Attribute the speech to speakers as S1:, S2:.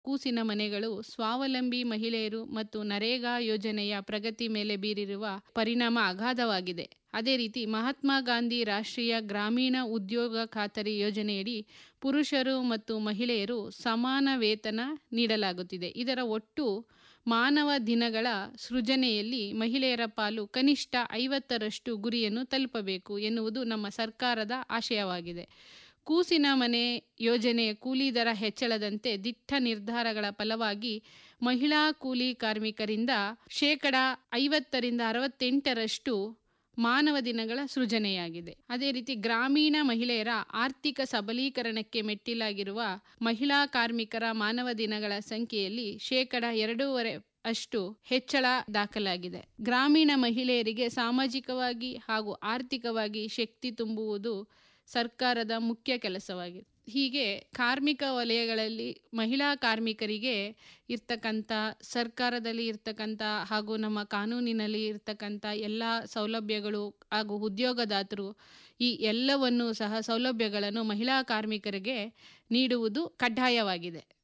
S1: ಕೂಸಿನ ಮನೆಗಳು ಸ್ವಾವಲಂಬಿ ಮಹಿಳೆಯರು ಮತ್ತು ನರೇಗಾ ಯೋಜನೆಯ ಪ್ರಗತಿ ಮೇಲೆ ಬೀರಿರುವ ಪರಿಣಾಮ ಅಗಾಧವಾಗಿದೆ ಅದೇ ರೀತಿ ಮಹಾತ್ಮ ಗಾಂಧಿ ರಾಷ್ಟ್ರೀಯ ಗ್ರಾಮೀಣ ಉದ್ಯೋಗ ಖಾತರಿ ಯೋಜನೆಯಡಿ ಪುರುಷರು ಮತ್ತು ಮಹಿಳೆಯರು ಸಮಾನ ವೇತನ ನೀಡಲಾಗುತ್ತಿದೆ ಇದರ ಒಟ್ಟು ಮಾನವ ದಿನಗಳ ಸೃಜನೆಯಲ್ಲಿ ಮಹಿಳೆಯರ ಪಾಲು ಕನಿಷ್ಠ ಐವತ್ತರಷ್ಟು ಗುರಿಯನ್ನು ತಲುಪಬೇಕು ಎನ್ನುವುದು ನಮ್ಮ ಸರ್ಕಾರದ ಆಶಯವಾಗಿದೆ ಕೂಸಿನ ಮನೆ ಯೋಜನೆಯ ಕೂಲಿ ದರ ಹೆಚ್ಚಳದಂತೆ ದಿಟ್ಟ ನಿರ್ಧಾರಗಳ ಫಲವಾಗಿ ಮಹಿಳಾ ಕೂಲಿ ಕಾರ್ಮಿಕರಿಂದ ಶೇಕಡ ಐವತ್ತರಿಂದ ಅರವತ್ತೆಂಟರಷ್ಟು ಮಾನವ ದಿನಗಳ ಸೃಜನೆಯಾಗಿದೆ ಅದೇ ರೀತಿ ಗ್ರಾಮೀಣ ಮಹಿಳೆಯರ ಆರ್ಥಿಕ ಸಬಲೀಕರಣಕ್ಕೆ ಮೆಟ್ಟಿಲಾಗಿರುವ ಮಹಿಳಾ ಕಾರ್ಮಿಕರ ಮಾನವ ದಿನಗಳ ಸಂಖ್ಯೆಯಲ್ಲಿ ಶೇಕಡ ಎರಡೂವರೆ ಅಷ್ಟು ಹೆಚ್ಚಳ ದಾಖಲಾಗಿದೆ ಗ್ರಾಮೀಣ ಮಹಿಳೆಯರಿಗೆ ಸಾಮಾಜಿಕವಾಗಿ ಹಾಗೂ ಆರ್ಥಿಕವಾಗಿ ಶಕ್ತಿ ತುಂಬುವುದು ಸರ್ಕಾರದ ಮುಖ್ಯ ಕೆಲಸವಾಗಿದೆ ಹೀಗೆ ಕಾರ್ಮಿಕ ವಲಯಗಳಲ್ಲಿ ಮಹಿಳಾ ಕಾರ್ಮಿಕರಿಗೆ ಇರ್ತಕ್ಕಂಥ ಸರ್ಕಾರದಲ್ಲಿ ಇರ್ತಕ್ಕಂಥ ಹಾಗೂ ನಮ್ಮ ಕಾನೂನಿನಲ್ಲಿ ಇರ್ತಕ್ಕಂಥ ಎಲ್ಲ ಸೌಲಭ್ಯಗಳು ಹಾಗೂ ಉದ್ಯೋಗದಾತರು ಈ ಎಲ್ಲವನ್ನು ಸಹ ಸೌಲಭ್ಯಗಳನ್ನು ಮಹಿಳಾ ಕಾರ್ಮಿಕರಿಗೆ ನೀಡುವುದು ಕಡ್ಡಾಯವಾಗಿದೆ